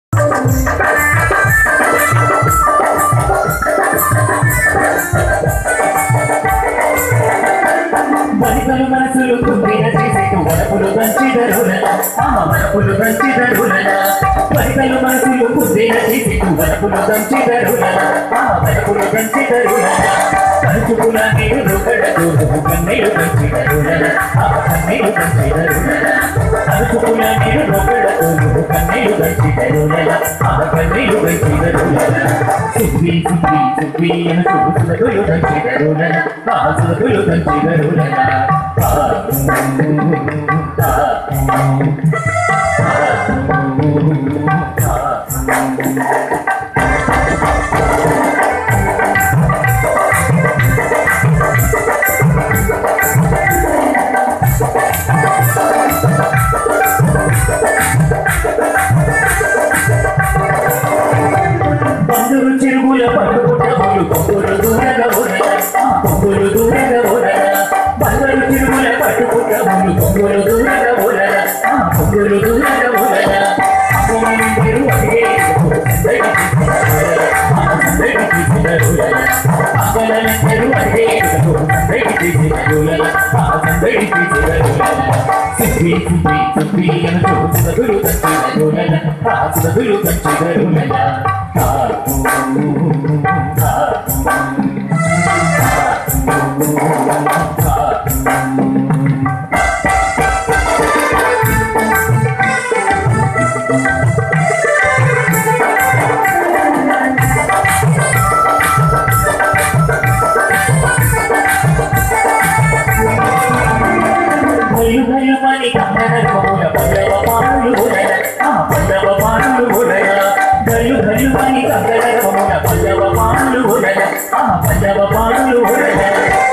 వనితలు మనసులు కుందిన చేసేటు వడపులు దంచిదరుల ఆమ వడపులు దంచిదరుల వనితలు మనసులు కుందిన చేసేటు వడపులు దంచిదరుల ఆమ వడపులు దంచిదరుల కలుచుకుల నీరు రొకడదు కన్నీరు దంచిదరుల ఆమ కన్నీరు దంచిదరుల కలుచుకుల నీరు రొకడదు కన్నీరు దంచిదరుల ఆమ కన్నీరు దంచిదరుల సుబ్బి సుబ్బి సుబ్బి అని చూసులతో దంచిదరుల కాసులతో దంచిదరుల బంధురు చెరువుల పట్టుకుంటములు పొంగులు దూరగా ఉరగా పొంగులు దూరగా ఉరగా బంధురు చెరువుల పట్టుకుంటములు పొంగులు దూరగా ఉరగా పొంగులు దూరగా ఉరగా అమ్మని మీరు అడిగే అమ్మలందరూ అడిగే సందడి తీసినరుల ఆ సందడి తీసినరుల సిద్ధి సిద్ధి సిద్ధి అని చూసినదులు కంచినరుల రాసినదులు కంచినరుల భయు భయమని కన్నడముల పల్లవ పానులు ఉదయ ఆ పల్లవ పానులు ఉదయ భయు భయమని కన్నడముల పల్లవ పానులు ఉదయ ఆ పల్లవ పానులు ఉదయ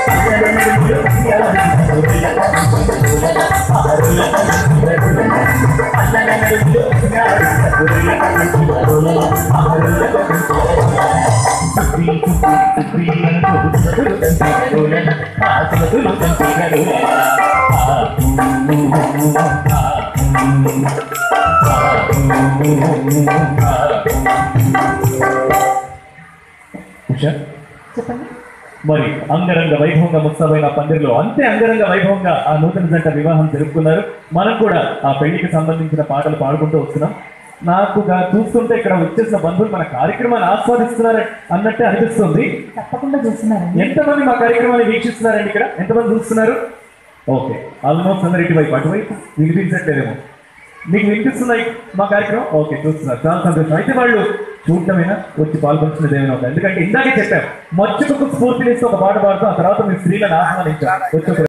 ఉషా చెప్పండి మరి అంగరంగ వైభవంగా ముస్తాబైన పందిరిలో అంతే అంగరంగ వైభవంగా ఆ నూతన జంట వివాహం జరుపుకున్నారు మనం కూడా ఆ పెళ్లికి సంబంధించిన పాటలు పాడుకుంటూ వస్తున్నాం నాకు గా- చూస్తుంటే ఇక్కడ వచ్చేసిన బంధువులు మన కార్యక్రమాన్ని ఆస్వాదిస్తున్నారు అన్నట్టే అనిపిస్తుంది తప్పకుండా చూస్తున్నారండి ఎంతమంది మా కార్యక్రమాన్ని వీక్షిస్తున్నారండి ఇక్కడ ఎంతమంది చూస్తున్నారు ఓకే ఆల్మోస్ట్ అందరు ఇటువైపు అటువైపు వినిపించట్లేదేమో మీకు వినిపిస్తున్నాయి మా కార్యక్రమం ఓకే చూస్తున్నారు చాలా సంతోషం అయితే వాళ్ళు చూడటమేనా వచ్చి పాల్గొంటున్నది ఏమైనా ఉందా? ఎందుకంటే ఇందాకే చెప్పాం మచ్చుకు స్ఫూర్తినిస్తూ ఒక పాట పాడుతూ ఆ తర్వాత మీ స్త్రీలను ఆహ్వానించారు వచ్చి ఒక